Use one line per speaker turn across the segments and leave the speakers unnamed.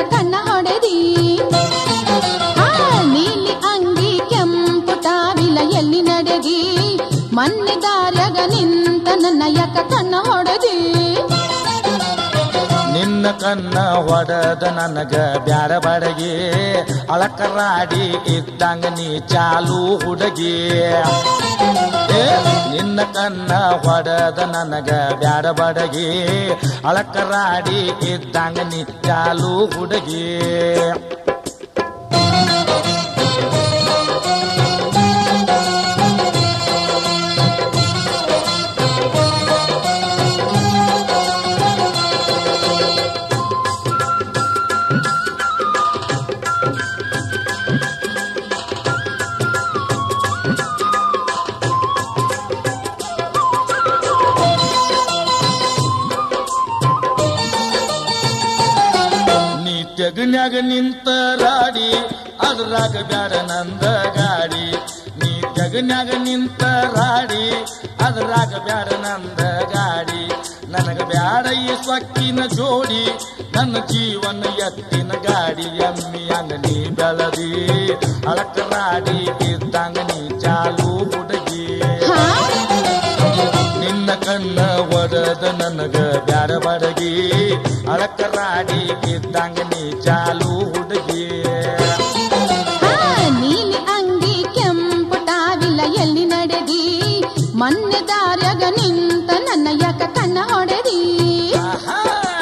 ಕಣ್ಣ ಹೊಡೆದಿ ಆ ನೀಲಿ ಅಂಗಿ ಕೆಂಪು ಟಾವಿಲ ಎಲ್ಲಿ ನಡೆದಿ ಮೊನ್ನೆ ದಾರ್ಯಾಗ ನಿಂತ ನನ್ನ ಯಾಕ ಕಣ್ಣ ಹೊಡೆದಿ
ನಿನ್ನ ಕನ್ನ ಹೊಡೆದ ನನಗ ಬ್ಯಾಡ ಬಡಗಿ ಅಳಕರಾಡಿ ಇದ್ದಂಗ ನೀ ಚಾಲು ಹುಡುಗಿ ಏ, ನಿನ್ನ ಕನ್ನ ಹೊಡೆದ ನನಗ ಬ್ಯಾಡ ಬಡಗಿ ಅಳಕರಾಡಿ ಇದ್ದಂಗ ನೀ ಚಾಲು ಹುಡುಗಿ ನೀ ತೆಗನ್ಯಾಗ ನಿಂತ ರಾಡಿ ಅದ್ರಾಗ ಬ್ಯಾಡ ನಂದ ಗಾಡಿ ನೀ ತೆಗನ್ಯಾಗ ನಿಂತ ರಾಡಿ ಅದ್ರಾಗ ಬ್ಯಾಡ ನಂದ ಗಾಡಿ ನನಗ ಬ್ಯಾಡ ಈ ಸೊಕ್ಕಿನ ಜೋಡಿ ನನ್ನ ಜೀವನ ಎತ್ತಿನ ಗಾಡಿ ಎಮ್ಮಿ ಹಂಗ ನೀ ಬೆಳದಿ ಅಳಕ ರಾಡಿ ಇದ್ದಂಗ ನೀ ಚಾಲು ಹುಡುಗಿ
ಹಾ
ನಿನ್ನ ಕಣ್ಣ ಒಡದ ನನಗ ಬ್ಯಾಡ ಬಡಗಿ ಅಳಕರಾಡಿ ಇದ್ದಂಗ ನೀ ಚಾಲು ಹುಡುಗಿ
ಆ ನೀಲಿ ಅಂಗಿ ಕೆಂಪು ಟಾವಿಲ ಎಲ್ಲಿ ನಡೆದಿ ಮೊನ್ನೆ ದಾರ್ಯಾಗ ನಿಂತ ನನ್ನ ಯಾಕ ಕಣ್ಣ ಹೊಡೆದಿ
ಆಹಾ!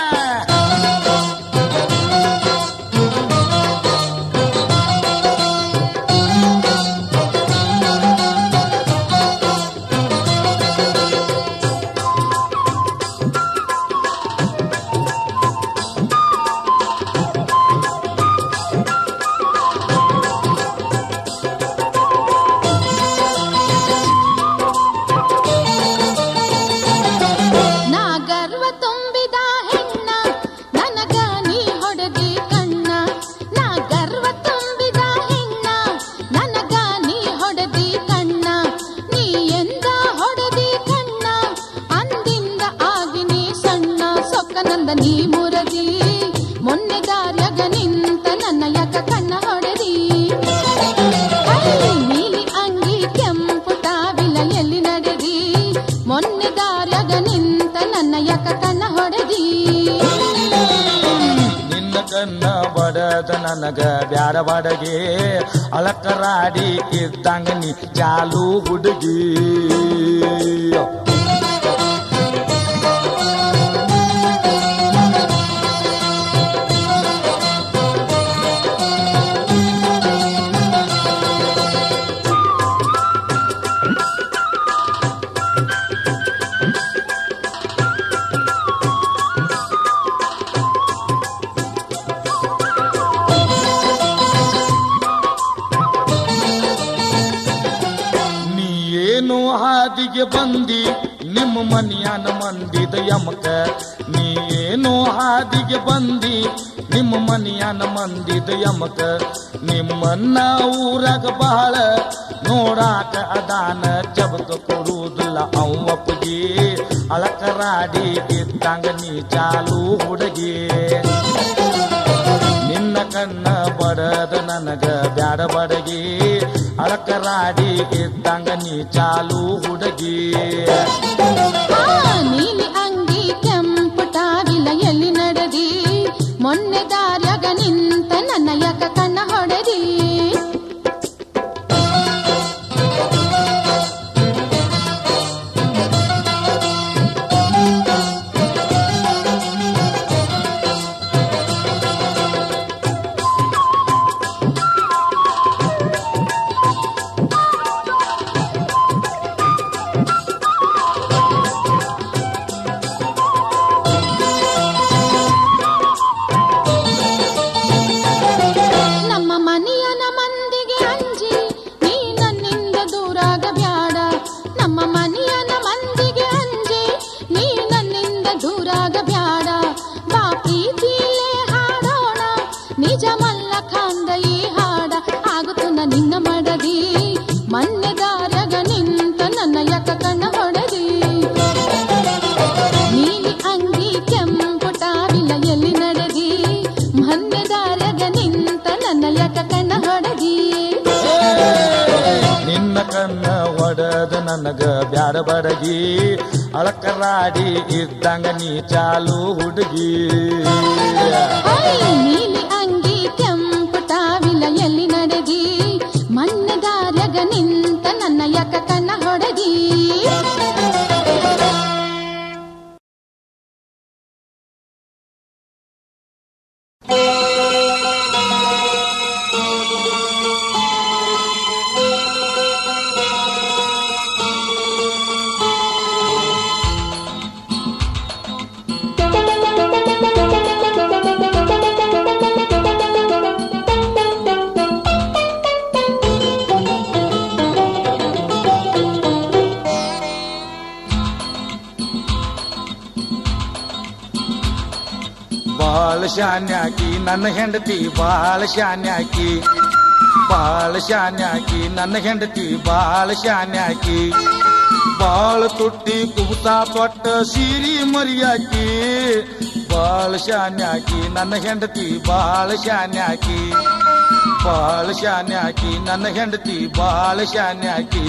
ನಾ ಗರ್ವ ತುಂಬಿದ ಹೆಣ್ಣ ನನಗ ನೀ ಹೊಡೆದಿ ಕಣ್ಣ ನಾ ಗರ್ವ ತುಂಬಿದ ಹೆಣ್ಣ ನನಗ ನೀ ಹೊಡೆದಿ ಕಣ್ಣ ನೀ ಎಂದ ಹೊಡೆದಿ ಕಣ್ಣ ಅಂದಿಂದ ಆಗಿ ನೀ ಸಣ್ಣ ಸೊಕ್ಕನಂದ ನೀ ಮುರದಿ ಮೊನ್ನೆ ದಾರ್ಯಾಗ ನಿಂತ ನನ್ನ ಯಾಕ ಕಣ್ಣ ಹೊಡೆದಿ ಐ, ನೀಲಿ ಅಂಗಿ ಕೆಂಪು ಟಾವಿಲ ಎಲ್ಲಿ ನಡೆದಿ ಮೊನ್ನೆ ದಾರ್ಯಾಗ ನಿಂತ ನನ್ನ ಯಾಕ ಕಣ್ಣ ಹೊಡೆದಿ
ನಿನ್ನ ಕಣ್ಣ ಬಡದ ನನಗ ಬ್ಯಾಡ ಬಡಗಿ ಅಳಕರಾಡಿ ಇದ್ದಂಗ ನೀ ಚಾಲು ಹುಡುಗಿ ನೀ ಏನು ಹಾದಿಗೆ ಬಂದಿ ನಿಮ್ಮ ಮನೆಯನ ಮಂದಿದ ಯಮಕ ನೀ ಏನು ಹಾದಿಗೆ ಬಂದಿ ನಿಮ್ಮ ಮನೆಯನ ಮಂದಿದ ಯಮಕ ನಿಮ್ಮನ್ನ ಊರಾಗ ಬಹಳ ನೋಡಾಕ ಅದಾನ ಜಬಕ ಕೊಡುವುದಿಲ್ಲ ಅವಪ್ಪಗಿ ಅಳಕರಾಡಿ ಇದ್ದಂಗ ನೀ ಚಾಲು ಹುಡುಗಿ ನಿನ್ನ ಕಣ್ಣ ಬಡದ ನನಗ ಬ್ಯಾಡ ಬಡಗಿ ಅಳಕರಾಡಿ ಇದ್ದಂಗ ನೀ ಚಾಲು ಹುಡುಗಿ
ಆ ನೀಲಿ ಅಂಗಿ ಕೆಂಪು ಟಾವಿಲ ಎಲ್ಲಿ ನಡೆದಿ ಮೊನ್ನೆ ದಾರ್ಯಾಗ ನಿಂತ ನನ್ನ ಯಾಕ ಕಣ್ಣ ಹೊಡೆದಿ ನಮ್ಮ ಮನೆಯನ ಮಂದಿಗೆ ಅಂಜಿ ನೀ ನನ್ನಿಂದ ದೂರಾಗ ಬ್ಯಾಡ ನಮ್ಮ ಮನೆಯನ ಮಂದಿಗೆ ಅಂಜಿ ನೀ ನನ್ನಿಂದ ದೂರಾಗ ಬ್ಯಾಡ ಬಾ ಪ್ರೀತಿಲೇ ಹಾಡೋಣ ನಿಜ ಮಲ್ಲ ಖಾಂದ ಈ ಹಾಡ ಆಗುತ್ತ ನಿನ್ನ ಮಡದಿ ಮೊನ್ನೆ ದಾರ್ಯಾಗ ನಿಂತ ನನ್ನ ಯಾಕ ಕಣ್ಣ ಹೊಡೆದಿ ನೀಲಿ ಅಂಗಿ ಕೆಂಪು ಟಾವಿಲ ಎಲ್ಲಿ ನಡೆದಿ ಮೊನ್ನೆ ದಾರ್ಯಾಗ
ಹೊಡೆದ ನನಗ ಬ್ಯಾಡ ಬಡಗಿ ಅಳಕರಾಡಿ ಇದ್ದಂಗ ನೀ ಚಾಲು ಹುಡುಗಿ
ಐ ನೀಲಿ ಅಂಗಿ ಕೆಂಪು ಟಾವಿಲ ಎಲ್ಲಿ ನಡೆದಿ ಮಣ್ಣೆ ದಾರ್ಯಾಗ ನಿಂತ ನನ್ನ ಯಕ ಕಣ್ಣ ಹೊಡೆದಿ
ಬಾಳ ಶಾನ್ಯಾಕಿ ನನ್ನ ಹೆಂಡತಿ ಬಾಳ ಶಾನ್ಯಾಕಿ ಬಾಳ ಶಾನ್ಯಾಕಿ ನನ್ನ ಹೆಂಡತಿ ಬಾಳ ಶಾನ್ಯಾಕಿ ಬಾಳ ತುಟ್ಟಿ ಕುಬುತಾ ತೊಟ್ಟ ಸೀರಿ ಮರಿಯಾಕಿ ಬಾಳ ಶಾನ್ಯಾಕಿ ನನ್ನ ಹೆಂಡತಿ ಬಾಳ ಶಾನ್ಯಾಕಿ ಬಾಳ ಶಾನ್ಯಾಕಿ ನನ್ನ ಹೆಂಡತಿ ಬಾಳ ಶಾನ್ಯಾಕಿ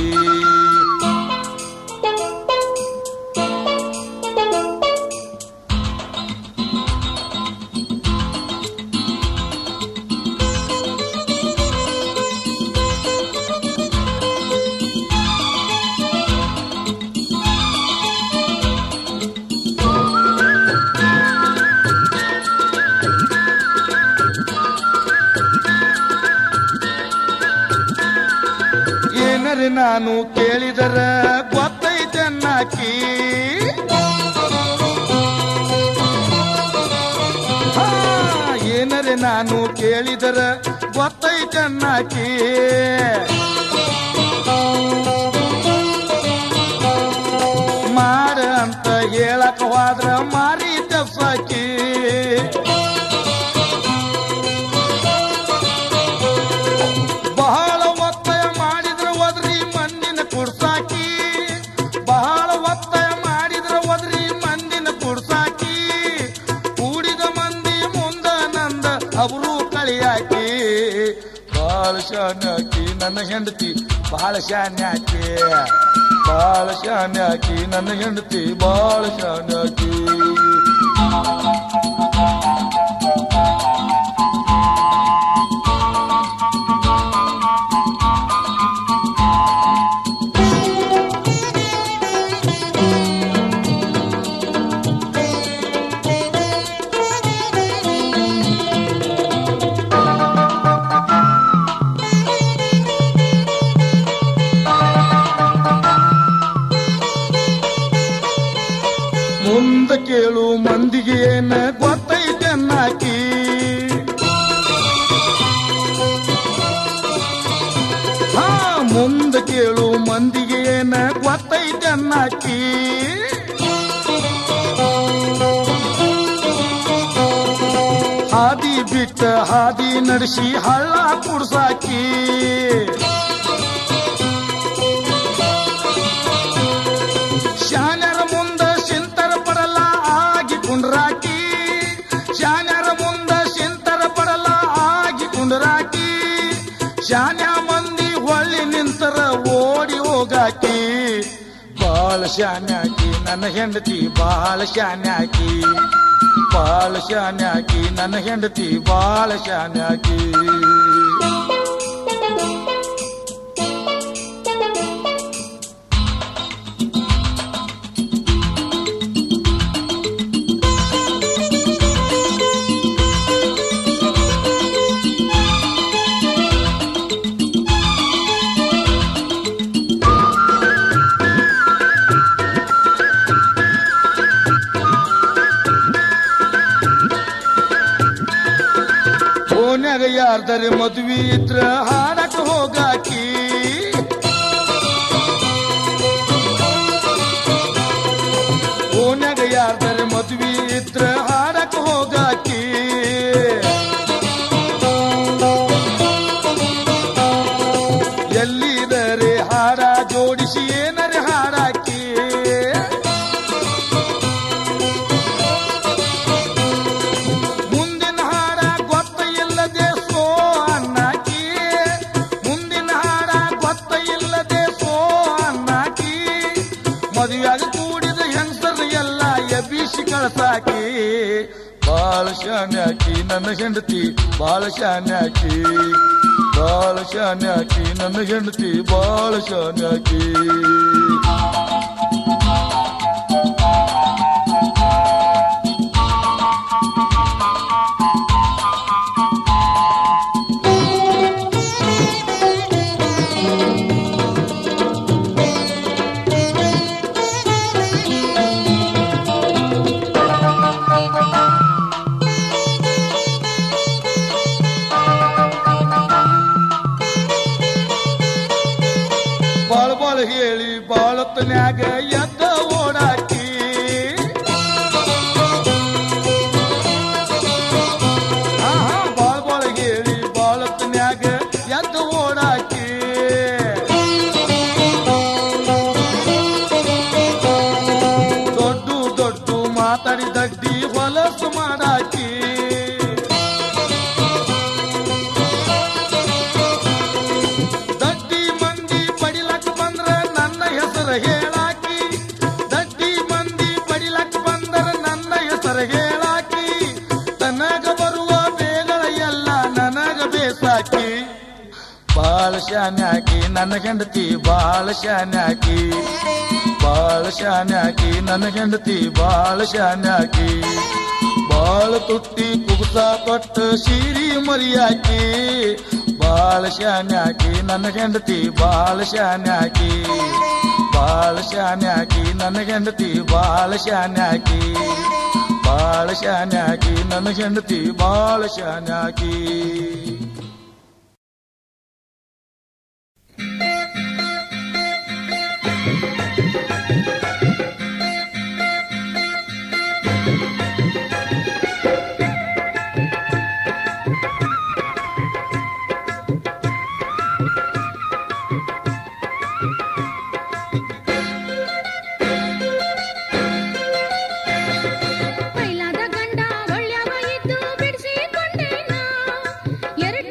ಏನರೆ ನಾನು ಕೇಳಿದರ ಗೊತ್ತೈತನ್ನಾಕಿ ಹಾ, ಏನರೆ ನಾನು ಕೇಳಿದರ ಗೊತ್ತೈತನ್ನಾಕಿ ಮಾಡ ಅಂತ ಹೇಳಕ ಹೋದ್ರ ಮಾರಿ ತಪ್ಸಾಕಿ ಬಹಳ ಒತ್ತಾಯ ಮಾಡಿದ್ರ ಒದ್ರಿ ಮಂದಿನ ಕುಡ್ಸಾಕಿ ಬಹಳ ಒತ್ತಾಯ ಮಾಡಿದ್ರ ಒದ್ರಿ ಮಂದಿನ ಕುಡ್ಸಾಕಿ ಕೂಡಿದ ಮಂದಿ ಮುಂದ ನಂದ ಅವರು ಕಳಿಯಾಕಿ ಬಾಳ ಶಾನ್ಯಾಕಿ ನನ್ನ ಹೆಂಡತಿ ಬಾಳ ಶಾನ್ಯಾಕಿ ಬಾಳ ಶಾನ್ಯಾಕಿ ನನ್ನ ಹೆಂಡತಿ ಬಾಳ ಶಾನ್ಯಾಕಿ ಮುಂದ ಕೇಳು ಮಂದಿಗೆ ಏನ ಗೊತ್ತೈತೆನ್ನಾಕಿ ಹಾ ಮುಂದ ಕೇಳು ಮಂದಿಗೆ ಏನ ಗೊತ್ತೈತೆನ್ನಾಕಿ ಹಾದಿ ಬಿಟ್ಟ ಹಾದಿ ನಡೆಸಿ ಹಳ್ಳ ಕುಡ್ಸಾಕಿ ಶಾನ್ಯರ ಮುಂದ ಸಿಂತರ ಪಡಲ ಆಗಿ ಕುಂಡ್ರಾಕಿ ಶಾನ್ಯರ ಮುಂದ ಸಿಂತರ ಪಡಲ ಆಗಿ ಕುಂಡ್ರಾಕಿ ಶಾನ್ಯ ಮಂದಿ ಹೊಳ್ಳಿ ನಿಂತರ ಓಡಿ ಹೋಗಾಕಿ ಬಾಳ ಶಾನ್ಯಾಕಿ ನನ್ನ ಹೆಂಡತಿ ಬಾಳ ಶಾನ್ಯಾಕಿ ಬಾಳ ಶಾನ್ಯಾಕಿ ನನ್ನ ಹೆಂಡತಿ ಬಾಳ ಶಾನ್ಯಾಕಿ ಓನ್ಯಾಗ ಯಾರ್ದರೆ ಮದ್ವಿ ಇದ್ರ ಹಾಡಕ್ ಹೋಗಾಕಿ ಓನ್ಯಾಗ ಯಾರ್ದರೆ ಮದ್ವಿ ಇದ್ರ ಹಾಡಕ್ ಹೋಗಾಕಿ ಎಲ್ಲಿದರೆ ಹಾಡ ಜೋಡಿಸಿ ಏನರೆ ಹಾಡಾಕಿ ಮುಂದಿನ ಹಾಡ ಗೊತ್ತ ಇಲ್ಲದೆ ಸೋ ಅನ್ನಾಕಿ ಮುಂದಿನ ಹಾಡ ಗೊತ್ತ ಇಲ್ಲದೆ ಸೋ ಮದುವೆಯಾಗ ಕೂಡಿದ ಹೆಂಗಸರು ಎಲ್ಲ ಎಬ್ಬಿಸಿ ಕಳ್ಸಾಕಿ ಬಾಳ ಶಾನ್ಯಾಕಿ ನನ್ನ ಹೆಂಡತಿ ಬಾಳ ಶಾನ್ಯಾಕಿ ಬಾಳ ಶಾನ್ಯಾಕಿ ನನ್ನ ಹೆಂಡತಿ ಬಾಳ ಶಾನ್ಯಾಕಿ ಬಾಳ ಬಾಳ ಹೇಳಿ ಬಾಳತನ್ಯಾಗ ಎದ್ದ ಓಡಾಕಿ ಆಹಾ, ಬಾಳ ಬಾಳ ಹೇಳಿ ಬಾಳತನ್ಯಾಗ ಎದ್ದ ಓಡಾಕಿ ದೊಡ್ಡ ದೊಡ್ಡ ಮಾತಾಡಿ ದಡ್ಡಿ ಹೊಲಸು ಮಾಡಾಕಿ ದಡ್ಡಿ ಮಂದಿ ಪಡಿಲಕ್ ಬಂದ್ರ ನನ್ನ ಹೆಸರು ಹೇಳಾಕಿ ದಡ್ಡಿ ಮಂದಿ ಪಡಿಲಕ್ ಬಂದ್ರ ನನ್ನ ಹೆಸರು ಹೇಳಾಕಿ ತನಗ ಬರುವ ಬೇಗಳ ಎಲ್ಲ ನನಗ ಬೇಸಾಕಿ ಬಾಳ ಶಾನ್ಯಾಕಿ ನನ್ನ ಹೆಂಡತಿ ಬಾಳ ಶಾನ್ಯಾಕಿ ಬಾಳ ಶಾನ್ಯಾಕಿ ನನ್ನ ಹೆಂಡತಿ ಬಾಳ ಶಾನ್ಯಾಕಿ ಬಾಳ ತುಟ್ಟಿ ಕುಬಸ ಕೊಟ್ಟ ಸೀರಿ ಮರಿಯಾಕಿ ಬಾಳ ಶಾನ್ಯಾಕಿ ನನ್ನ ಹೆಂಡತಿ ಬಾಳ ಶಾನ್ಯಾಕಿ ಬಾಳ ಶಾನ್ಯಾಕಿ ನನ್ನ ಹೆಂಡತಿ ಬಾಳ ಶಾನ್ಯಾಕಿ ಬಾಳ ಶಾನ್ಯಾಕಿ ನನ್ನ ಹೆಂಡತಿ ಬಾಳ ಶಾನ್ಯಾಕಿ
ಮೈಲಾದ ಗಂಡ ಒಳ್ಳೆಯವ ಇದ್ದು ಬಿಡಿಸಿಕೊಂಡೇನ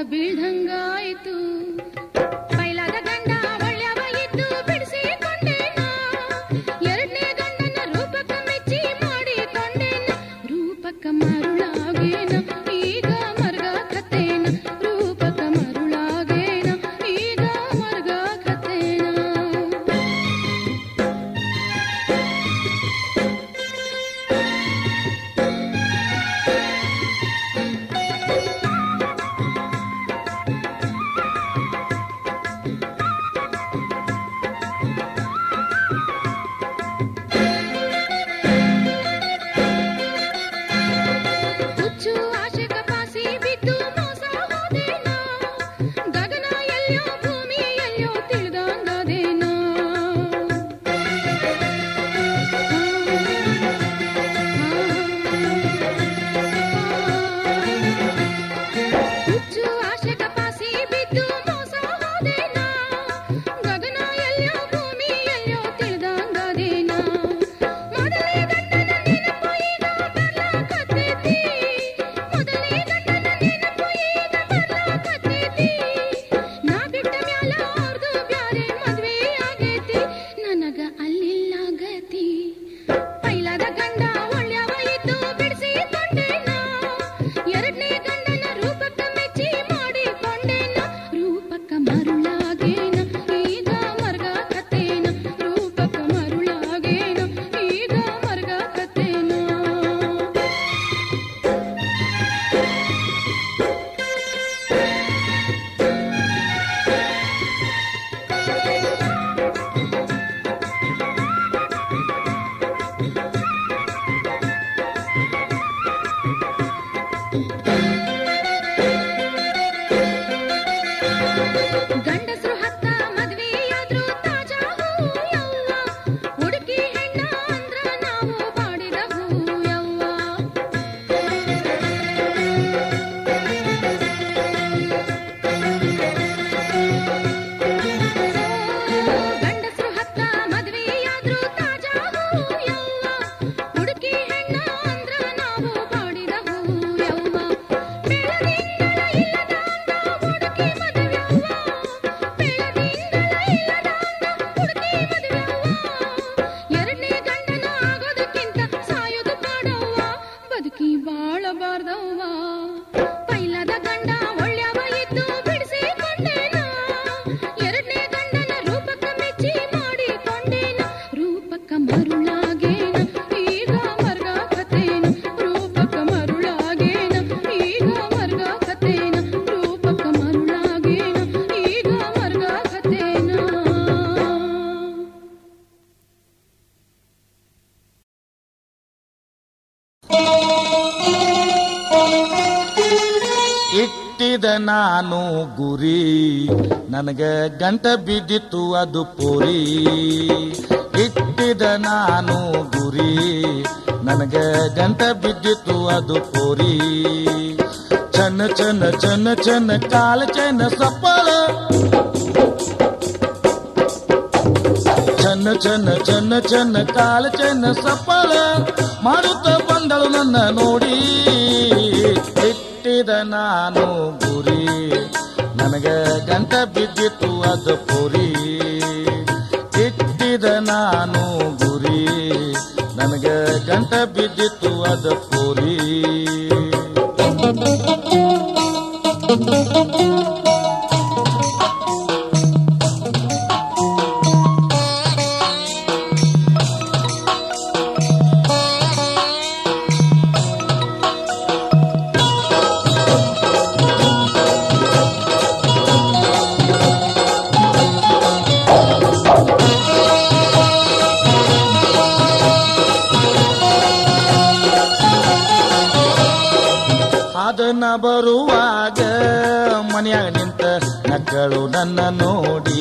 ಬೀಳ್ದಂಗಾಯ್ತು ಬೈಲಾದ ಗಂಡ ಒಳ್ಳೆವ ಇದ್ದು ಬಿಡಿಸಿಕೊಂಡೇನ ಎರಡನೇ ಗಂಡನ ರೂಪಕ್ಕ ಮೆಚ್ಚಿ ಮಾಡಿಕೊಂಡೇನ ರೂಪಕ್ಕ ಮರುಳಾಗೇನ ಈಗ ಮರ್ಗ ಕತ್ತೇನ ರೂಪಕ್ಕ ಮರುಳಾಗೇನ ಈಗ ಮರ್ಗ ಕತ್ತೇನ ಹುಚ್ಚು ಆಶೆ ಕಪಾಸಿ ಬಿದ್ದು ಮೋಸ ಹೋದೇನೋ ಗಗನ ಎಲ್ಲೋ ಭೂಮಿ ಎಲ್ಲೋ ತಿಳಿದಂಗದೇನೋ ಹುಚ್ಚು ಆಶೆ ಕಪಾಸಿ ಬಿದ್ದು ಮೋಸ ಹೋದೇನೋ ಗಗನ ಎಲ್ಲೋ ಭೂಮಿ ಎಲ್ಲೋ ತಿಳಿದಂಗದೇನೋ ಮೊದಲೇ ಗಂಡನ ನೆನಪು ಈಗ ಬರ್ಲಾಕತ್ತೈತಿ ಮೊದಲೇ ಗಂಡನ ನೆನಪು ಈಗ ಬರ್ಲಾಕತ್ತೈತಿ ನಾ ಬಿಟ್ಟ ಮ್ಯಾಲ ಅವ್ರ್ದು ಬ್ಯಾರೆ ಮದ್ವೆ ಆಗೈತಿ ನನಗ ಅಲ್ಲಿಲ್ಲ ಗತಿ ಪೈಲಾದ ಗಂಡ ಒಳ್ಳೆವ ಇದ್ದು ಬಿಡಿಸಿಕೊಂಡೇನ ಎರಡನೇ ಗಂಡನ ರೂಪಕ್ಕ ಮೆಚ್ಚಿ ಮಾಡಿಕೊಂಡೇನ ರೂಪಕ್ಕ ಮರುಳಾಗೇನ ಈಗ ಮರ್ಗ ಕತ್ತೇನ ರೂಪಕ್ಕ ಮರುಳಾಗೇನ ಈಗ ಮರ್ಗ ಕತ್ತೇನ ಗಂಡಸ್ರು ಹತ್ತ ಮದ್ವೆಯಾದ್ರು ತಾಜಾ ಹೂ ಯವ್ವ ಹುಡುಕಿ ಹೆಣ್ಣ ಅಂದ್ರ ನಾವು ಬಾಡಿದ ಹೂ ಯವ್ವ ಗಂಡಸ್ರು ಹತ್ತ ಮದ್ವೆಯಾದ್ರು ತಾಜಾ ಹೂ ಯವ್ವ ಹುಡುಕಿ ಹೆಣ್ಣ ಅಂದ್ರ ನಾವು ಬಾಡಿದ ಹೂ ಯವ್ವ ಬೆಳದಿಂಗಳ ಇಲ್ಲದಾಂಗ ಹುಡುಕಿ ಮದುವ್ಯವ್ವ ಬೆಳದಿಂಗಳ ಇಲ್ಲದಾಂಗ ಹುಡುಕಿ ಮದುವ್ಯವ್ವ ಎರಡನೇ ಗಂಡನ ಆಗೋದಕ್ಕಿಂತ ಸಾಯೋದು ಪಾಡವ್ವ ಬದುಕಿ ಬಾಳಬಾರ್ದವ್ವ ಪೈಲದ ಗಂಡ ಒಳ್ಳೆವ ಇದ್ದು ಬಿಡಿಸಿಕೊಂಡೇನ ಎರಡನೇ ಗಂಡನ ರೂಪಕ್ಕ ಮೆಚ್ಚಿ ಮಾಡಿಕೊಂಡೇನ ರೂಪಕ್ಕ ಮರುಳಾಗೇನ ಈಗ ಮರ್ಗ ಕತೇನ ರೂಪಕ್ಕ ಮರುಳಾಗೇನ ಈಗ ಮರ್ಗ ಕತೇನ ರೂಪಕ್ಕ ಮರುಳಾಗೇನ ಈಗ ಮರ್ಗ ಕತೇನ
ಇಟ್ಟಿದ ನಾನು ಗುರಿ ನನಗ ಗಂಟ ಬಿದ್ದಿತ್ತು ಅದು ಪೋರಿ ಇಟ್ಟಿದ ನಾನು ಗುರಿ ನನಗ ಗಂಟ ಬಿದ್ದಿತ್ತು ಅದು ಪೋರಿ ಚನ್ನ ಚನ್ನ ಚನ್ನ ಚನ್ನ ಕಾಲ ಚನ್ನ ಸಪ್ಪಳ ಚನ್ನ ಚನ್ನ ಚನ್ನ ಚನ್ನ ಕಾಲ ಚನ್ನ ಸಪ್ಪಳ ಮಾಡುತ್ತ ಬಂದಳು ನನ್ನ ನೋಡಿ ಇಟ್ಟಿದ ನಾನು ಗುರಿ ನನಗ ಗಂಟ ಬಿದ್ದಿತ್ತು ಅದು ಪುರಿ ಇಟ್ಟಿದ ನಾನು ಗುರಿ ನನಗ ಗಂಟ ಬಿದ್ದಿತ್ತು ಅದು ಪುರಿ ಅದನ್ನ ಬರುವಾಗ ಮನ್ಯಾಗ ನಿಂತ ನಕ್ಕಳು ನನ್ನ ನೋಡಿ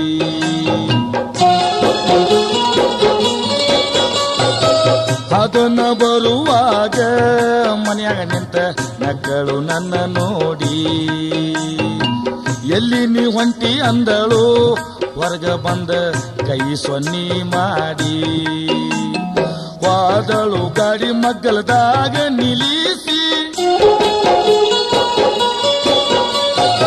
ಅದನ್ನ ಬರುವಾಗ ಮನ್ಯಾಗ ನಿಂತ ನಕ್ಕಳು ನನ್ನ ನೋಡಿ ಎಲ್ಲಿ ನೀ ಹೊಂಟಿ ಅಂದಳು ಹೊರಗ ಬಂದ ಕೈ ಸೊನ್ನಿ ಮಾಡಿ ವಾದಳು ಗಾಡಿ ಮಗ್ಗಲದಾಗ ನಿಲ್ಲಿಸಿ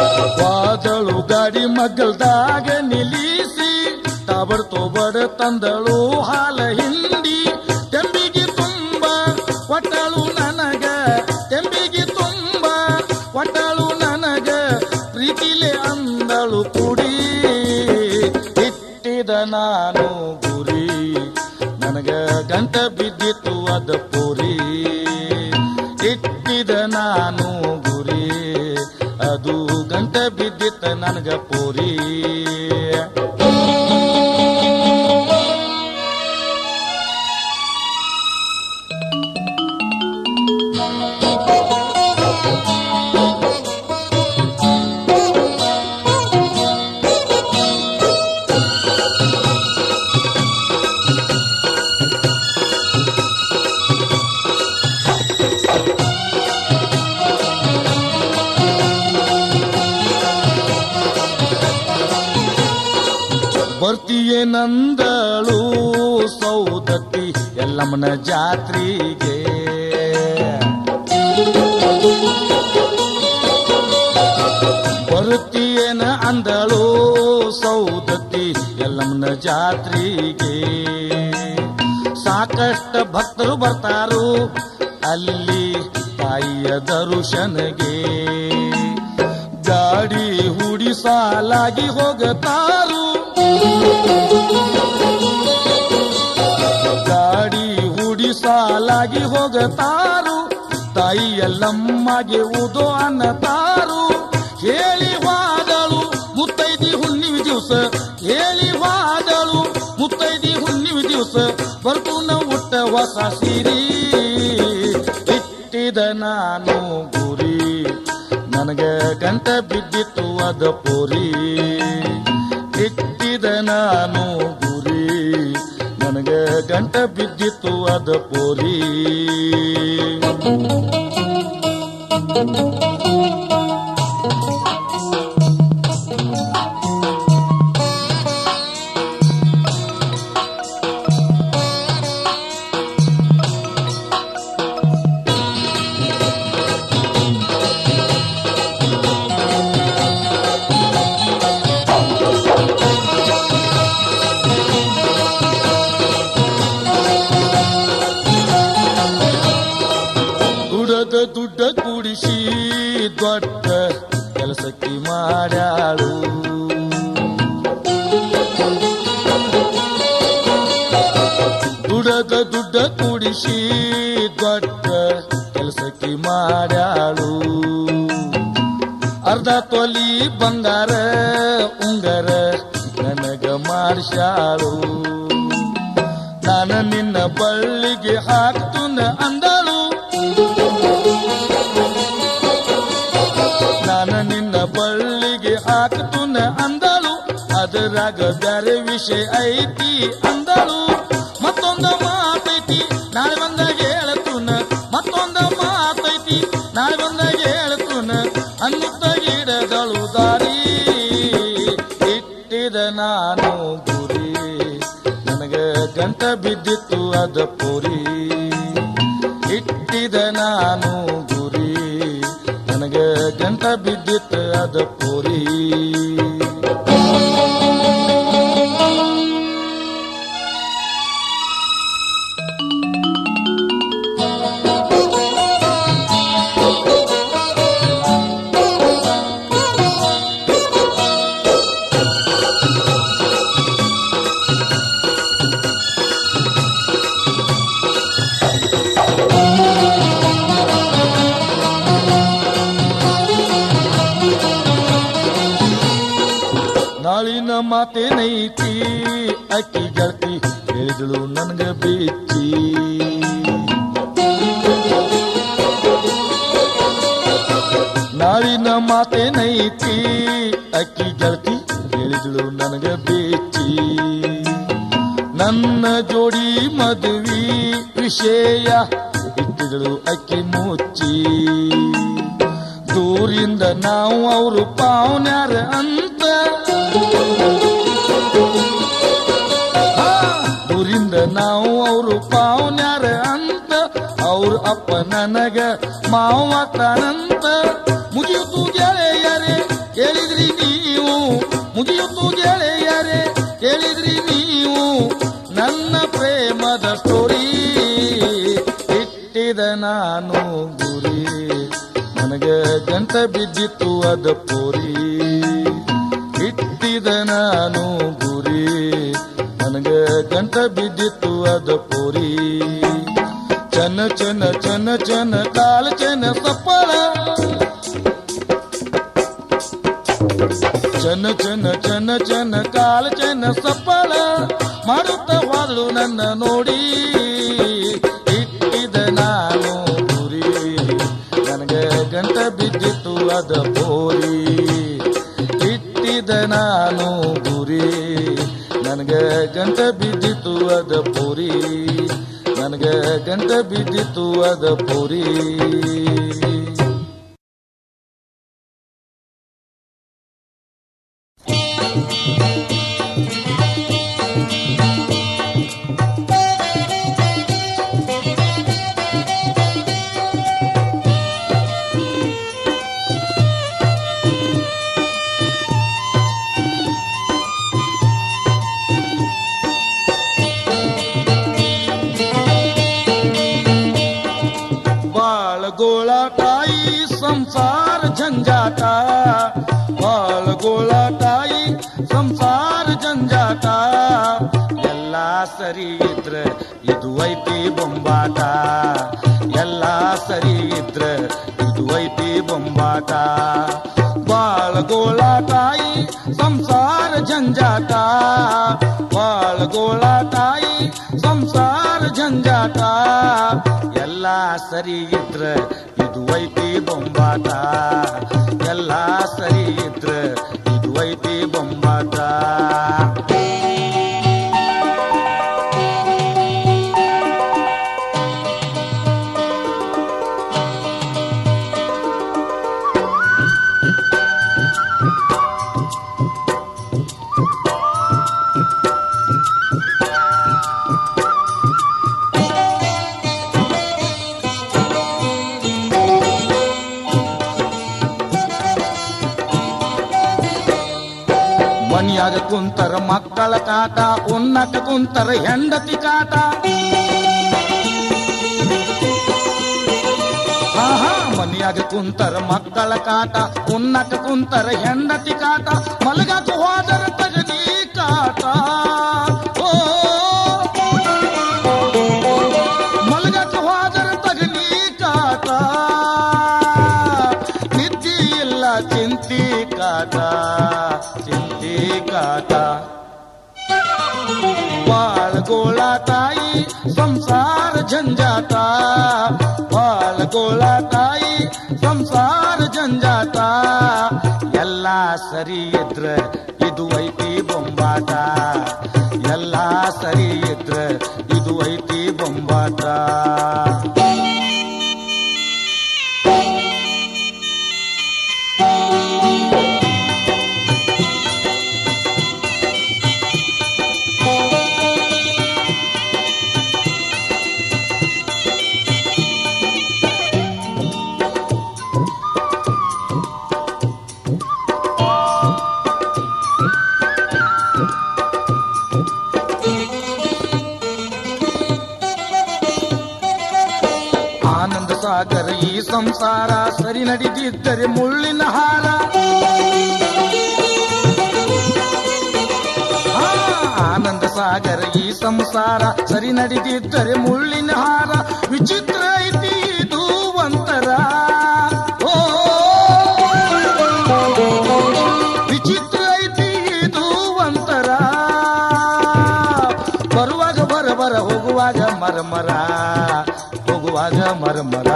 ಮಗ್ಗಲ್ದಾಗ ನಿಲ್ಲಿಸಿ ತಾಬಡ್ ತೋಬಡ್ ತಂದಳು ಹಾಲ ಹಿಂಡಿ ತೆಂಬಿಗೆ ತುಂಬ ಒಟ್ಟಳು ನನಗ ತೆಂಬಿಗೆ ತುಂಬ ಒಟ್ಟಳು ನನಗ ಪ್ರೀತಿಲೆ ಅಂದಳು ಕುಡಿ ಇಟ್ಟಿದ ನಾನು ಗುರಿ ನನಗ ಗಂಟ ಬಿದ್ದಿತ್ತು ಅದ ಪುರಿ ಇಟ್ಟಿದ ನಾನು ಗುರಿ ಅದು ಗಂಟ ಬಿದ್ದಿತ್ತ ನನಗ ಪುರಿ ಬರ್ತೀಯೇ ನಂದಳು ಸೌದತ್ತಿ ಎಲ್ಲಮ್ಮನ ಜಾತ್ರೆಗೆ ಬರ್ತೀಯೇನ ಅಂದಳು ಸೌದತ್ತಿ ಎಲ್ಲಮ್ಮನ ಜಾತ್ರೆಗೆ ಸಾಕಷ್ಟ ಭಕ್ತರು ಬರ್ತಾರು ಅಲ್ಲಿ ತಾಯಿಯ ದರ್ಶನಗೆ ಗಾಡಿ ಹೂಡಿ ಸಾಲಾಗಿ ಹೋಗತಾರು ಗಾಡಿ ಹೂಡಿ ಸಾಲಾಗಿ ಹೋಗತಾರು ತಾಯಿ ಎಲ್ಲಮ್ಮಗೆ ಉದೋ ಅನ್ನತಾರು ಹೇಳಿ ವಾದಳು ಮುತ್ತೈದಿ ಹುಣ್ಣಿಮೆ ದಿವಸ ಹೇಳಿ ವಾದಳು ಮುತ್ತೈದಿ ಹುಣ್ಣಿಮೆ ದಿವಸ ಬರ್ತು ನಾವು ಹುಟ್ಟ ಹೊಸ ಸಿರಿ ಇಟ್ಟಿದ ನಾನು ಗುರಿ ನನಗ ಗಂಟ ಬಿದ್ದಿತ್ತು ಅದ ಪೋರಿ ಇಟ್ಟಿದ ನಾನು ಗುರಿ ನನಗ ಗಂಟ ಬಿದ್ದಿತ್ತು ಅದ ಪೋರಿ ದುಡದ ದುಡ್ಡ ಕೂಡಿಸಿ ದೊಡ್ಡ ಕೆಲಸಕ್ಕೆ ಮಾಡ್ಯಾಳು ದುಡದ ದುಡ್ಡ ಕೂಡಿಸಿ ದೊಡ್ಡ ಕೆಲಸಕ್ಕೆ ಮಾಡ್ಯಾಳು ಅರ್ಧ ತೊಲಿ ಬಂಗಾರ ಉಂಗರ ನನಗ ಮಾಡಿಸ್ಯಾಳು ನಾನು ನಿನ್ನ ಬಳ್ಳಿಗೆ ಹಾಕ್ತುನ ಅಂದಳು ನಾನು ನಿನ್ನ ಬಳ್ಳಿಗೆ ಹಾಕ್ತುನ ಅಂದಳು ಅದರಾಗ ಬೇರೆ ವಿಷಯ ಐತಿ ಅಂದಳು ಮತ್ತೊಂದ ಮಾತೈತಿ ನಾಳೆ ಬಂದಾಗ ಹೇಳತುನ ಮತ್ತೊಂದ ಮಾತೈತಿ ನಾಳೆ ಬಂದಾಗ ಹೇಳತುನ ಅನ್ನುತ್ತ ಗಿಡದಳು ದಾರಿ ಇಟ್ಟಿದ ನಾನು ಗುರಿ ನನಗ ಗಂಟ ಬಿದ್ದಿತ್ತು ಅದ ಪುರಿ ಇಟ್ಟಿದ ನಾನು ಗುರಿ ನನಗ ಗಂಟ ಬಿದ್ದಿತ್ತು ಅದ ಪುರಿ ನಾಳಿನ ಮಾತೇನೈತಿ ಅಕ್ಕಿ ಗೆಳತಿ ಹೇಳಿದಳು ನನ್ಗ ಬಿಚ್ಚಿ ನಾಳಿನ ಮಾತೇನೈತಿ ಅಕ್ಕಿ ಗೆಳತಿ ಹೇಳಿದಳು ನನಗ ಬಿಚ್ಚಿ ನನ್ನ ಜೋಡಿ ಮದುವೆ ವಿಷಯ ಇಟ್ಟಿದಳು ಅಕ್ಕಿ ಮುಚ್ಚಿ ದೂರಿಂದ ನಾವು ಅವರು ಪಾವನ್ಯಾರ ಅಂತ ಆ, ದೂರಿಂದ ನಾವು ಅವರು ಪಾವನ್ಯಾರ ಅಂತ ಅವ್ರ ಅಪ್ಪ ನನಗ ಮಾವತಾನಂತ ಮುಗಿಯಿತು ಗೆಳೆಯರೇ ಹೇಳಿದ್ರಿ ನೀವು ಗಂಟ ಬಿದ್ದಿತ್ತು ಅದ ಪೋರಿ ಇಟ್ಟಿದ ನಾನು ಗುರಿ ನನಗ ಗಂಟ ಬಿದ್ದಿತ್ತು ಅದ ಪೋರಿ ಚನ ಚನ ಚನ ಚನ ಕಾಲ ಚನ ಸಪ್ಪಳ ಚನ ಚನ ಚನ ಚನ ಕಾಲ ಚನ ಸಪ್ಪಳ ಮಾಡುತ್ತ ಹೋದಳು ನನ್ನ ನೋಡಿ ಇಟ್ಟಿದ ನಾನು ಗುರಿ ನನಗ ಗಂಟ ಬಿದ್ದಿತ್ತು ಅದ ಪೋರಿ ಇಟ್ಟಿದ ನಾನು ಗುರಿ ನನಗ ಗಂಟ ಬಿದ್ದಿತ್ತು ಅದ ಪೋರಿ ನನಗ ಗಂಟ ಬಿದ್ದಿತ್ತು ಅದ ಪೋರಿ ಬಾಳ ಗೋಳಾಟಾಯಿ ಸಂಸಾರ ಜಂಜಾಟ ಬಾಳ ಗೋಳಾಟಾಯಿ ಸಂಸಾರ ಜಂಜಾಟ ಎಲ್ಲ ಸರಿ ಇದ್ರೆ ಇದು ಐತಿ ಬೊಂಬಾಟ ಎಲ್ಲ ಸರಿ ಇದ್ರೆ ಇದು ಐತಿ ಬೊಂಬಾಟ ಬಾಳ ಗೋಳಾಟಾಯಿ ಸಂಸಾರ ಜಂಜಾಟ ಬಾಳ ಗೋಳಾಟಾಯಿ ಸಂಸಾರ ಜಂಜಾಟ ಎಲ್ಲ ಸರಿ ಇದ್ರೆ ಇದು ಐತಿ ಬೊಂಬಾಟ ಎಲ್ಲ ಸರಿ ಇದ್ರೆ ಇದು ಐತಿ ಬೊಂಬಾಟ ಮನಿಯಾಗ ಕುಂತರ ಮಕ್ಕಳ ಕಾಟ ಉನ್ನಕ ಕುಂತರ ಹೆಂಡತಿ ಕಾಟ ಆಹಾ ಮನಿಯಾಗ ಕುಂತರ ಮಕ್ಕಳ ಕಾಟ ಉನ್ನಕ ಕುಂತರ ಹೆಂಡತಿ ಕಾಟ ಮಲಗಕ ಹೋದರ ತಗನಿ ಕಾಟ ಓ ಮಲಗಕ ಹೋದರ ತಗನಿ ಕಾಟ ನಿದ್ದಿ ಇಲ್ಲ ಚಿಂತಿ ಕಾಟ ಚಿಂತಿ ಕಾಟ ಬಾಳ ಗೋಳಾಟಾಯಿ ಸಂಸಾರ ಜಂಜಾಟ ಬಾಳ ಗೋಳಾಟಾಯಿ ಸಂಸಾರ ಜಂಜಾಟ ಎಲ್ಲ ಸರಿ ಇದ್ರೆ ಇದು ಐತಿ ಬೊಂಬಾಟ ಎಲ್ಲ ಸರಿ ಇದ್ರೆ ಇದು ಐತಿ ಬೊಂಬಾಟ ಆನಂದ ಸಾಗರ ಈ ಸಂಸಾರ ಸರಿ ನಡೆದಿದ್ದರೆ ಮುಳ್ಳಿನ ಹಾರ ಆ, ಆನಂದ ಸಾಗರ ಈ ಸಂಸಾರ ಸರಿ ನಡೆದಿದ್ದರೆ ಮುಳ್ಳಿನ ಹಾರ ವಿಚಿತ್ರ ಐತಿ ಇದು ಒಂತರ ಓ ವಿಚಿತ್ರ ಐತಿ ಇದು ಒಂತರ ಬರುವಾಗ ಬರ ಬರ ಹೋಗುವಾಗ ಮರಮರ ಹೋಗುವಾಗ ಮರಮರ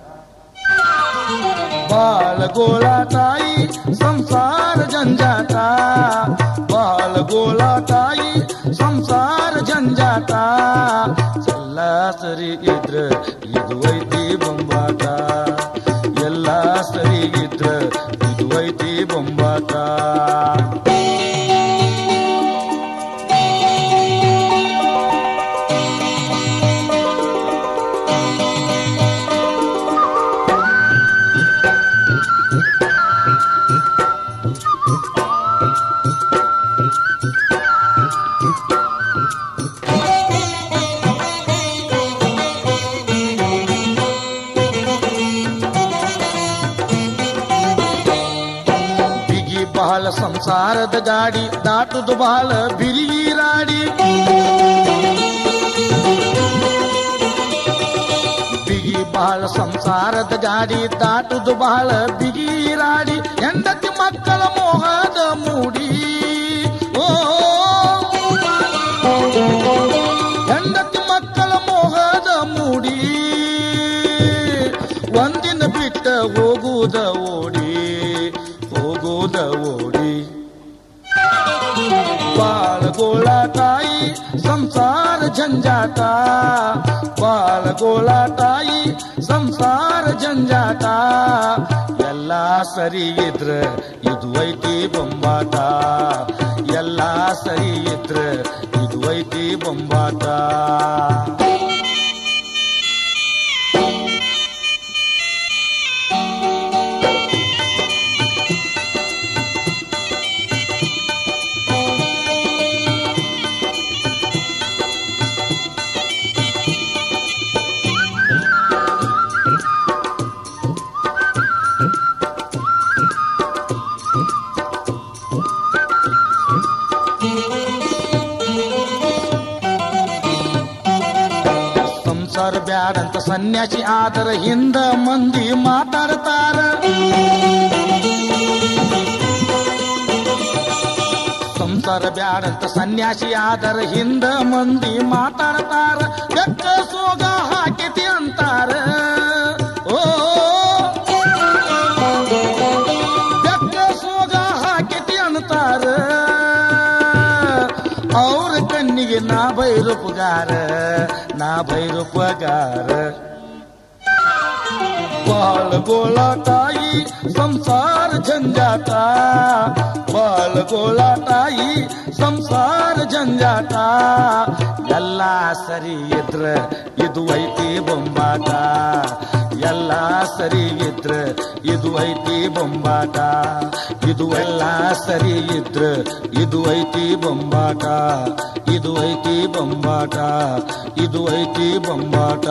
ಬಾಳ ಗೋಳಾಟಾಯಿ ಸಂಸಾರ ಜಂಜಾಟ ಬಾಳ ಗೋಳಾಟಾಯಿ ಸಂಸಾರ ಜಂಜಾಟ ಎಲ್ಲ ಸರಿ ಇದ್ರ ಇದು ಐತಿ ಬೊಂಬಾಟ ಎಲ್ಲ ಸರಿ ಇದ್ರ ಇದು ಐತಿ ಬೊಂಬಾಟ ಬಹಳ ಸಂಸಾರದ ಗಾಡಿ ದಾಟುದು ಬಹಳ ಬಿರಿರಾಡಿ ಬಿಗಿ ಬಹಳ ಸಂಸಾರದ ಗಾಡಿ ದಾಟುದು ಬಹಳ ಬಿಗಿರಾಡಿ ಹೆಂಡತಿ ಮಕ್ಕಳ ಮೋಹದ ಮೂಡಿ ಓ ಹೆಂಡತಿ ಮಕ್ಕಳ ಮೋಹದ ಮೂಡಿ ಒಂದಿನ ಬಿಟ್ಟ ಹೋಗುವುದ ಓಡಿ ಹೋಗುವುದ ಓಡಿ ಬಾಳಗೋಳ ತಾಯಿ ಸಂಸಾರ ಜಂಜಾಟ ಬಾಳಗೋಳ ತಾಯಿ ಸಂಸಾರ ಜಂಜಾಟ ಎಲ್ಲ ಸರಿ ಇದ್ರ ಇದು ಐತಿ ಬೊಂಬಾಟ ಎಲ್ಲ ಸರಿ ಇದ್ರ ಇದು ಐತಿ ಬೊಂಬಾಟ ಸಂಸಾರ ಬ್ಯಾಡಂತ ಸನ್ಯಾಸಿ ಆದರ ಹಿಂದ ಮಂದಿ ಮಾತಾಡ್ತಾರ ಸಂಸಾರ ಬ್ಯಾಡಂತ ಸನ್ಯಾಸಿ ಆದರ ಹಿಂದ ಮಂದಿ ಮಾತಾಡ್ತಾರ ಬೆಕ್ಕ ಸೋಗ ಹಾಕಿತಿ ಅಂತಾರ ಓ ಬೆಕ್ಕ ಸೋಗ ಹಾಕಿತಿ ಅಂತಾರ ಅವ್ರ ಕಣ್ಣಿಗೆ ನಾ ಭೈರೂಪಗಾರ ನಾ ಭೈರೂಪಗಾರ ಬಾಳ ಗೋಳ ತಾಯಿ ಸಂಸಾರ ಜಂಜಾಟ ಬಾಳ ಗೋಳ ತಾಯಿ ಸಂಸಾರ ಜಂಜಾಟ ಎಲ್ಲ ಸರಿ ಇದ್ರ ಇದು ಐತಿ ಬೊಂಬಾಟ ಎಲ್ಲ ಸರಿ ಇದ್ರ ಇದು ಐತಿ ಬೊಂಬಾಟ ಇದು ಎಲ್ಲ ಸರಿ ಇದ್ರ ಇದು ಐತಿ ಬೊಂಬಾಟ ಇದು ಐತಿ ಬೊಂಬಾಟ ಇದು ಐತಿ ಬೊಂಬಾಟ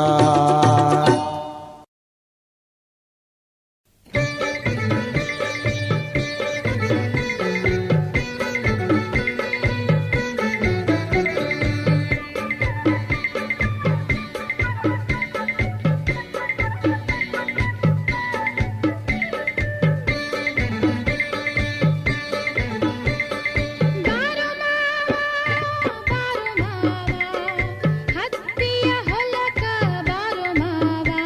ಬಾರೋ ಮಾವ ಬಾರೋ ಮಾವ ಹತ್ತಿಯ ಹೊಲಕ ಬಾರೋ ಮಾವ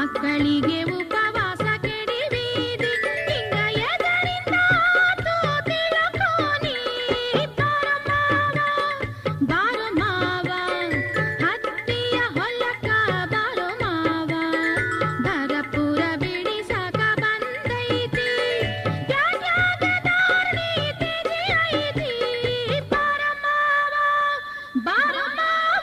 ಮಕ್ಕಳಿಗೆ ಉಪವಾಸ ಕೆಡಿವೀದಿ ಹಿಂಗ ಎದರಿಂದ ಆತು ತಿಳಕೋನಿ ಬಾರೋ ಮಾವ ಬಾರೋ ಮಾವ ಹತ್ತಿಯ ಹೊಲಕ ಬಾರೋ ಮಾವ ಭರಪುರ ಬಿಡಿಸಕ ಬಂದೈತಿ ಯಾರ್ಯಾಗ ದಾರಿ ತಿಜಿ ಐತಿ ಬಾರೋ ಮಾವ ಬಾರೋ ಮಾವ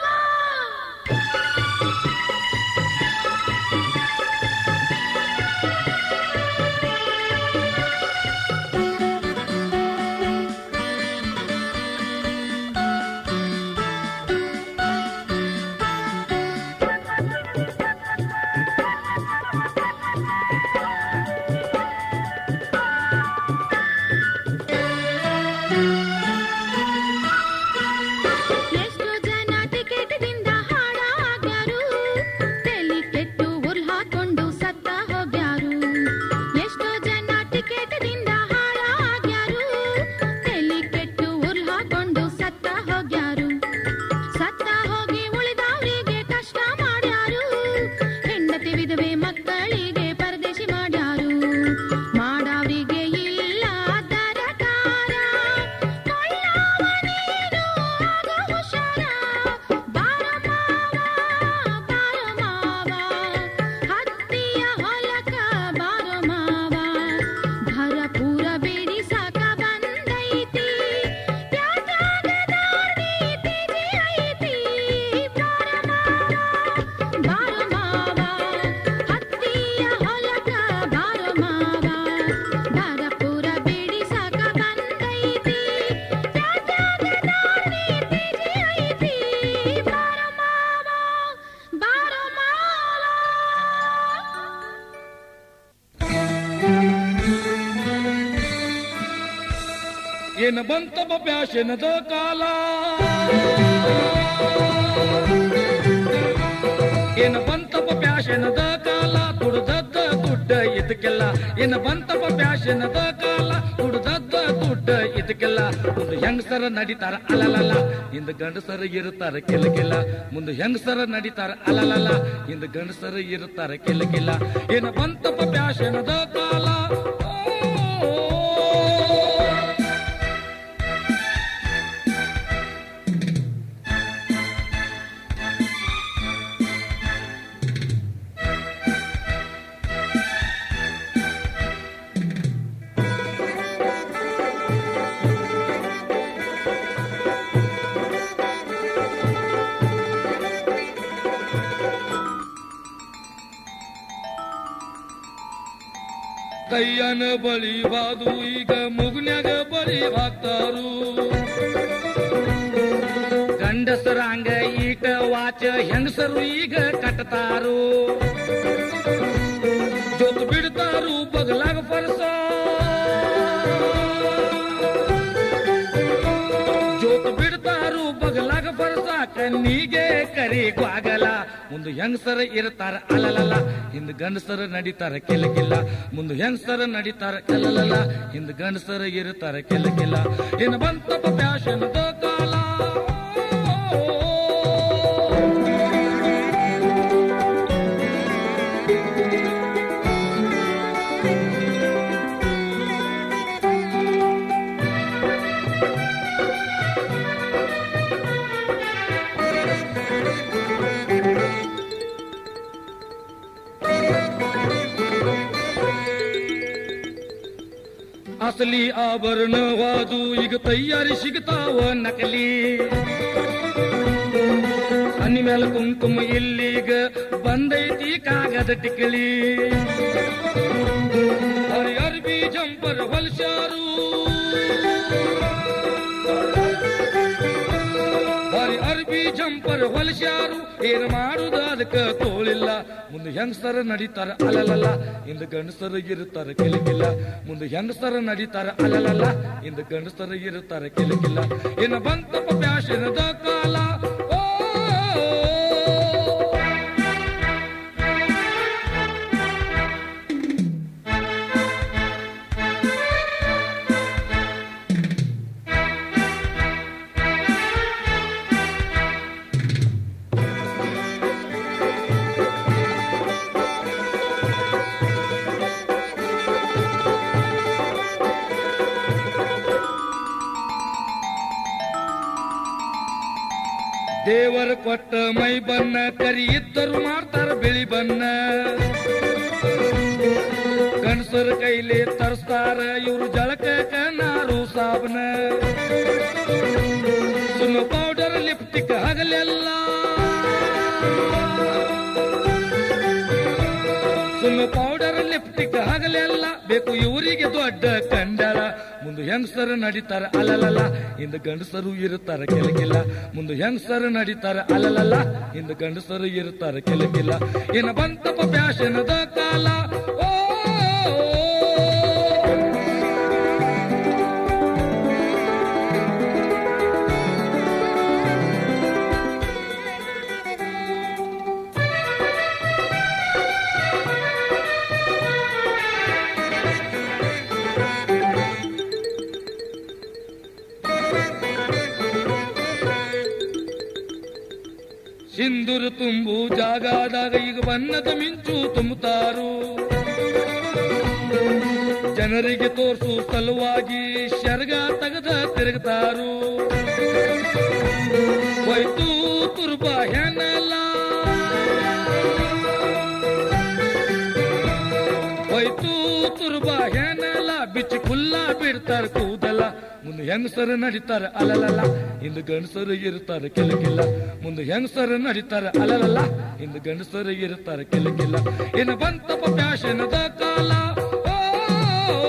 ಎಷ್ಟು ಜನ ಟಿಕೆಟ್ದಿಂದ ಹಾಳಾಗ್ಯಾರು ತಲೆ ಕೆಟ್ಟು ಉಲ್ ಹಾಕೊಂಡು ಸತ್ತ ಹೋಗ್ಯಾರು ಎಷ್ಟು ಜನ ಟಿಕೆಟ್ದಿಂದ ಹಾಳಾಗ್ಯಾರು ತಲೆ ಕೆಟ್ಟು ಉಲ್ ಹಾಕೊಂಡು ಸತ್ತ ಹೋಗ್ಯಾರು ಸತ್ತ ಹೋಗಿ ಉಳಿದವರಿಗೆ ಕಷ್ಟ ಮಾಡ್ಯಾರು ಹೆಂಡತಿ ವಿಧವೆ ಮಕ್ಕಳಿಗೆ ಪರದೇಶಿ ಮಾಡ್ಯಾರು ಮಾಡವರಿಗೆ ಇಲ್ಲ ದರಕಾರ ಕೊಳ್ಳವ ನೀನು ಆಗ ಹುಷಾರ ಬಾರ ಮಾವ ಬಾರ ಮಾವ ಹತ್ತಿಯ ಹೊಲಕ ಬಾರ ಮಾವ ಭರಪೂರ ಬಿಡಿಸಕ ಬಂದೈತಿ ಯಾತ್ರಾಗ ದಾರಿ ತಿಜಿ ಐತಿ ಬಾರ ಮಾವ ಬಾರ ಮಾವ ಹತ್ತಿಯ ಹೊಲಕ ಬಾರ ಮಾವ ಭರಪೂರ ಬಿಡಿಸಕ ಬಂದೈತಿ ಯಾತ್ರಾಗ ದಾರಿ ತಿಜಿ ಐತಿ ಬಾರ ಮಾವ ಬಾರ ಮಾವ
ಏನ ಬಂತಪ್ಪ ಪ್ಯಾಶನದ ಕಾಲ ಏನ ಬಂತಪ್ಪ ಪ್ಯಾಶನದ ಕಾಲ ದುಡ್ದದ್ದ ದುಡ್ಡ ಇದಕ್ಕೆಲ್ಲ ಏನ ಬಂತಪ್ಪ ಪ್ಯಾಶನದ ಕಾಲ ದುಡ್ದದ್ದ ದುಡ್ಡ ಇದಕ್ಕೆಲ್ಲ ಮುಂದೆ ಹೆಂಗಸರ ನಡೀತಾರ ಅಲಲಲ್ಲ ಹಿಂದ ಗಂಡಸರ ಇರುತ್ತಾರ ಕೆಲ ಮುಂದೆ ಹೆಂಗಸರ ನಡೀತಾರ ಅಲಲಲ್ಲ ಹಿಂದ ಗಂಡಸರ ಇರುತ್ತಾರ ಕೆಲ ಏನ ಬಂತಪ್ಪ ಪ್ಯಾಶನದ ಕಾಲ ಓ ಕೈಯನ ಬಳಿ ಬಾದು ಈಗ ಮುಗುನ್ಯಾಗ ಬಳಿ ಹಾಕ್ತಾರು ಗಂಡಸರ ಹಂಗ ಈಟ ವಾಚ ಹೆಂಗಸರು ಈಗ ಕಟ್ತಾರು ಜೊತೆ ಬಿಡ್ತಾರು ಬಗಲಾಗ ಪರಸ ಜೋತು ಬಿಡ್ತಾರು ಬಗಲಾಗ ಪರಸ ಕಣ್ಣಿಗೆ ಕರಿ ಗ್ವಾಗಲ ಮುಂದೆ ಹೆಂಗಸರ ಇರ್ತಾರ ಅಲಲಲ್ಲ ಹಿಂದ ಗಂಡಸರ ನಡೀತಾರ ಕೆಲ ಮುಂದೆ ಹೆಂಗಸರ ನಡೀತಾರ ಕಲಲಲ್ಲ ಹಿಂದ ಗಂಡಸರ ಇರ್ತಾರ ಕೆಲ ಏನು ಬಂತಪ್ಪ ಪ್ಯಾಶನದ ಕಾಲ ಅಸಲಿ ಆಭರಣವಾದು ಈಗ ತಯಾರಿ ಸಿಗ್ತಾವ ನಕಲಿ ಹನಿ ಮೇಲೆ ಕುಂಕುಮ ಇಲ್ಲೀಗ ಬಂದೈತಿ ಕಾಗದ ಟಿಕಲಿ ಹರಿ ಅರ್ಬಿ ಜಂಪರ್ ಹೊಲ್ಸಾರು ಹರಿ ಅರ್ಬಿ ಜಂಪರ್ ಹೊಲ್ಸಾರು ಏನ್ ಮಾಡುದು ಅದಕ್ಕ ತೋಳಿಲ್ಲ ಮುಂದೆ ಹೆಂಗಸರ ನಡೀತಾರ ಅಲಲಲ್ಲ ಇಂದ ಗಂಡಸರ ಇರುತ್ತಾರ ಕೆಲಕಿಲ್ಲ ಮುಂದೆ ಹೆಂಗಸರ ನಡೀತಾರ ಅಲಲಲ್ಲ ಇಂದ ಗಂಡಸರ ಇರುತ್ತಾರ ಕೆಲಕಿಲ್ಲ ಏನ ಬಂತಪ್ಪ ಪ್ಯಾಶನದ ಕಾಲ ಓ ದೇವರ ಕೊಟ್ಟ ಮೈ ಬನ್ನ ಕರಿ ಇದ್ದರು ಮಾಡ್ತಾರ ಬಿಳಿ ಬನ್ನ ಗಂಡಸರ ಕೈಲಿ ತರಿಸ್ತಾರ ಇವ್ರು ಜಳಕ ನಾರು ಸಾಬನ ಸುಮ್ಮ ಪೌಡರ್ ಲಿಪ್ಟಿಕ್ ಹಗಲೆಲ್ಲ ಸುಮ್ಮ ಪೌಡರ್ ಲಿಪ್ಟಿಕ್ ಹಗಲೆಲ್ಲ ಬೇಕು ಇವರಿಗೆ ದೊಡ್ಡ ಕಂಡಳ ಮುಂದೆ ಹೆಂಗಸರು ನಡೀತಾರ ಅಲಲಲ್ಲ ಹಿಂದ ಗಂಡಸರು ಇರುತ್ತಾರ ಕೆಲಕಿಲ್ಲ ಮುಂದೆ ಹೆಂಗಸರು ನಡೀತಾರ ಅಲಲಲ್ಲ ಹಿಂದ ಗಂಡಸರು ಇರುತ್ತಾರ ಕೆಲಕಿಲ್ಲ ಇನ್ನು ಬಂತಪ್ಪ ಫ್ಯಾಷನದ ಕಾಲ ಓ ಸಿಂಧೂರ ತುಂಬು ಜಾಗದಾಗ ಈಗ ಬಣ್ಣದ ಮಿಂಚು ತುಂಬುತ್ತಾರು ಜನರಿಗೆ ತೋರ್ಸು ಸಲುವಾಗಿ ಶರ್ಗ ತೆಗೆದ ತಿರುಗುತ್ತಾರು ಹೋಯ್ತು ತುರ್ಬ ಹೆಣಲ ಹೋಯ್ತು ತುರ್ಬ ಹೆಣಲ ಬಿಚ್ಚಿ ಕುಲ್ಲ ಬಿಡ್ತಾರ ಕೂದಲ ಮುಂದೆ ಹೆಂಗಸರು ನಡೀತಾರ ಅಲಲಲ್ಲ ಇಂದು ಗಂಡಸರು ಇರ್ತಾರ ಕೆಲಕಿಲ್ಲ ಮುಂದೆ ಹೆಂಗಸರು ನಡೀತಾರ ಅಲಲಲ್ಲ ಇಂದು ಗಂಡಸರು ಇರ್ತಾರ ಕೆಲಕಿಲ್ಲ ಇನ್ನು ಬಂತಪ್ಪ ಫ್ಯಾಷನದ ಕಾಲ ಓ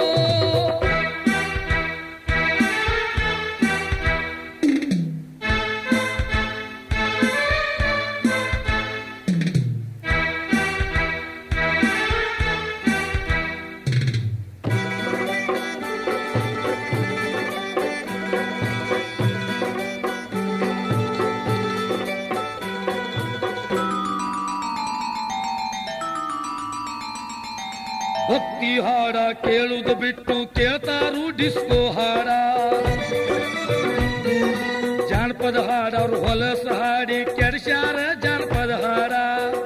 ಭಕ್ತಿ ಹಾಡ ಕೇಳುವುದು ಬಿಟ್ಟು ಕೇಳ್ತಾರು ಡಿಸ್ಕೋ ಹಾಡ ಜಾನಪದ ಹಾಡ ಅವ್ರು ಹೊಲಸ ಹಾಡಿ ಕೆಡಿಸ್ಯಾರ ಜಾನಪದ ಹಾಡ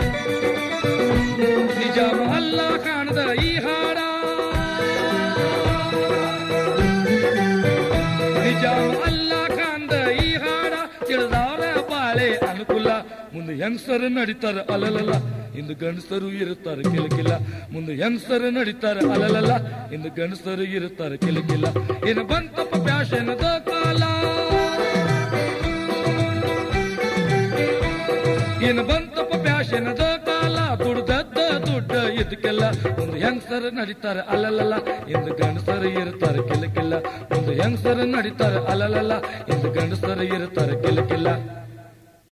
ನಿಜ ಮಹಲ್ಲ ಕಾಣದ ಈ ಹಾಡ ನಿಜ ಅಲ್ಲ ಕಾಣ್ದ ಈ ಹಾಡ ತಿಳಿದವರ ಬಾಳೆ ಅನುಕೂಲ ಮುಂದೆ ಹೆಂಗಸರು ನಡೀತಾರ ಅಲಲಲ್ಲ ಇಂದು ಗಂಡಸರು ಇರುತ್ತಾರೆ ಕಿಲಕಿಲ್ಲ ಮುಂದೆ ಹೆಂಗಸರು ನಡೀತಾರೆ ಅಲಲಲ್ಲ ಇಂದು ಗಂಡಸರು ಇರುತ್ತಾರೆ ಕಿಲಕಿಲ್ಲ ಇನ್ನು ಬಂತಪ್ಪ ಫ್ಯಾಷನದ ಕಾಲ ಇನ್ನು ಬಂತಪ್ಪ ಫ್ಯಾಷನದ ಕಾಲ ದುಡ್ದದ್ದ ದುಡ್ಡ ಇದಕ್ಕೆಲ್ಲ ಒಂದು ಹೆಂಗಸರು ನಡೀತಾರೆ ಅಲ್ಲಲ್ಲ ಇಂದು ಗಂಡಸರು ಇರುತ್ತಾರೆ ಕಿಲಕಿಲ್ಲ ಒಂದು ಹೆಂಗಸರು ನಡೀತಾರೆ ಅಲ್ಲಲ್ಲ ಇಂದು ಗಂಡಸರು ಇರುತ್ತಾರೆ ಕಿಲಕಿಲ್ಲ